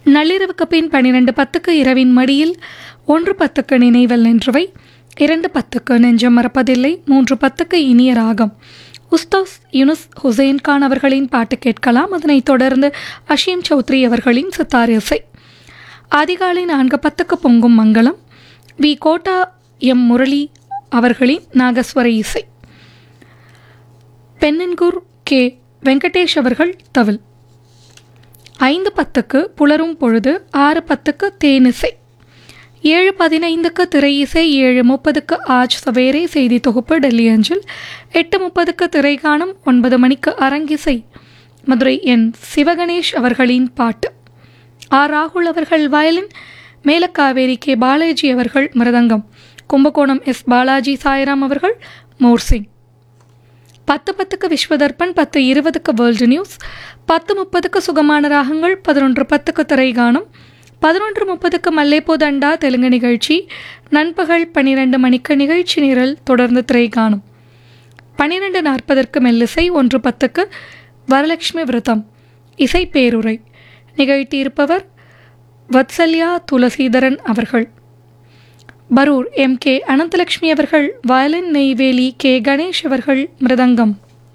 நள்ளிரவுக்கு பின் பன்னிரண்டு பத்துக்கு இரவின் மடியில் ஒன்று பத்துக்கு நினைவல் நின்றவை இரண்டு பத்துக்கு நெஞ்சம் மறப்பதில்லை மூன்று பத்துக்கு இனிய ராகம் உஸ்தாஸ் யூனுஸ் ஹுசைன் கான் அவர்களின் பாட்டு கேட்கலாம் அதனைத் தொடர்ந்து அஷீம் சௌத்ரி அவர்களின் சித்தார் இசை அதிகாலை நான்கு பத்துக்கு பொங்கும் மங்களம் வி கோட்டா எம் முரளி அவர்களின் நாகஸ்வர இசை பெண்ணன்கூர் கே வெங்கடேஷ் அவர்கள் தவில் ஐந்து பத்துக்கு புலரும் பொழுது ஆறு பத்துக்கு தேனிசை ஏழு பதினைந்துக்கு திரை இசை ஏழு முப்பதுக்கு ஆஜ் சவேரே செய்தி தொகுப்பு டெல்லி அஞ்சல் எட்டு முப்பதுக்கு திரை காணும் ஒன்பது மணிக்கு அரங்கிசை மதுரை என் சிவகணேஷ் அவர்களின் பாட்டு ஆர் ராகுல் அவர்கள் வயலின் மேலக்காவேரி கே பாலாஜி அவர்கள் மிருதங்கம் கும்பகோணம் எஸ் பாலாஜி சாய்ராம் அவர்கள் மோர்சிங் பத்து பத்துக்கு விஸ்வதர்ப்பன் பத்து இருபதுக்கு வேர்ல்டு நியூஸ் பத்து முப்பதுக்கு சுகமான ராகங்கள் பதினொன்று பத்துக்கு திரைகானம் பதினொன்று முப்பதுக்கு மல்லேப்போ தண்டா தெலுங்கு நிகழ்ச்சி நண்பகல் பன்னிரெண்டு மணிக்கு நிகழ்ச்சி நிரல் தொடர்ந்து திரைகானம் பன்னிரெண்டு நாற்பதற்கு மெல்லிசை ஒன்று பத்துக்கு வரலட்சுமி விரதம் இசை பேருரை நிகழ்த்தியிருப்பவர் வத்சல்யா துளசீதரன் அவர்கள் பரூர் எம் கே அனந்தலட்சுமி அவர்கள் வயலின் நெய்வேலி கே கணேஷ் அவர்கள் மிருதங்கம்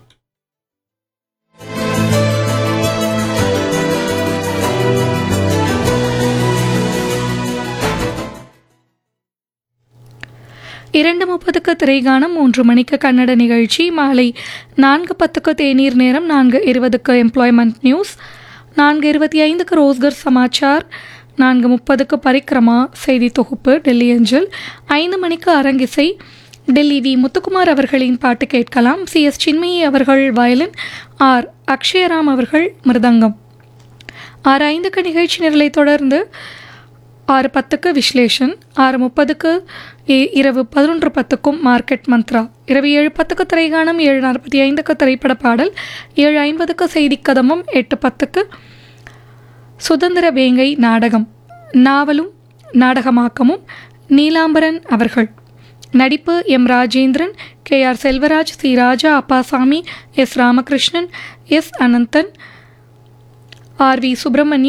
இரண்டு முப்பதுக்கு திரைகானம் மூன்று மணிக்கு கன்னட நிகழ்ச்சி மாலை நான்கு பத்துக்கு தேநீர் நேரம் நான்கு இருபதுக்கு எம்ப்ளாய்மெண்ட் நியூஸ் நான்கு இருபத்தி ஐந்துக்கு ரோஸ்கர் சமாச்சார் நான்கு முப்பதுக்கு பரிக்ரமா செய்தி தொகுப்பு டெல்லி அஞ்சல் ஐந்து மணிக்கு அரங்கிசை டெல்லி வி முத்துக்குமார் அவர்களின் பாட்டு கேட்கலாம் சி எஸ் சின்மயி அவர்கள் வயலின் ஆர் அக்ஷயராம் அவர்கள் மிருதங்கம் ஆறு ஐந்துக்கு நிகழ்ச்சி நிரலை தொடர்ந்து ஆறு பத்துக்கு விஸ்லேஷன் ஆறு முப்பதுக்கு இ- இரவு பதினொன்று பத்துக்கும் மார்க்கெட் மந்த்ரா இரவு ஏழு பத்துக்கு திரைகானம் ஏழு நாற்பத்தி ஐந்துக்கு திரைப்பட பாடல் ஏழு ஐம்பதுக்கு செய்தி கதமம் எட்டு பத்துக்கு சுதந்திர வேங்கை நாடகம் நாவலும் நாடகமாக்கமும் நீலாம்பரன் அவர்கள் நடிப்பு M Rajendran K R Selvaraj C Raja Appasamy S Ramakrishnan S Ananthan R we Subramaniam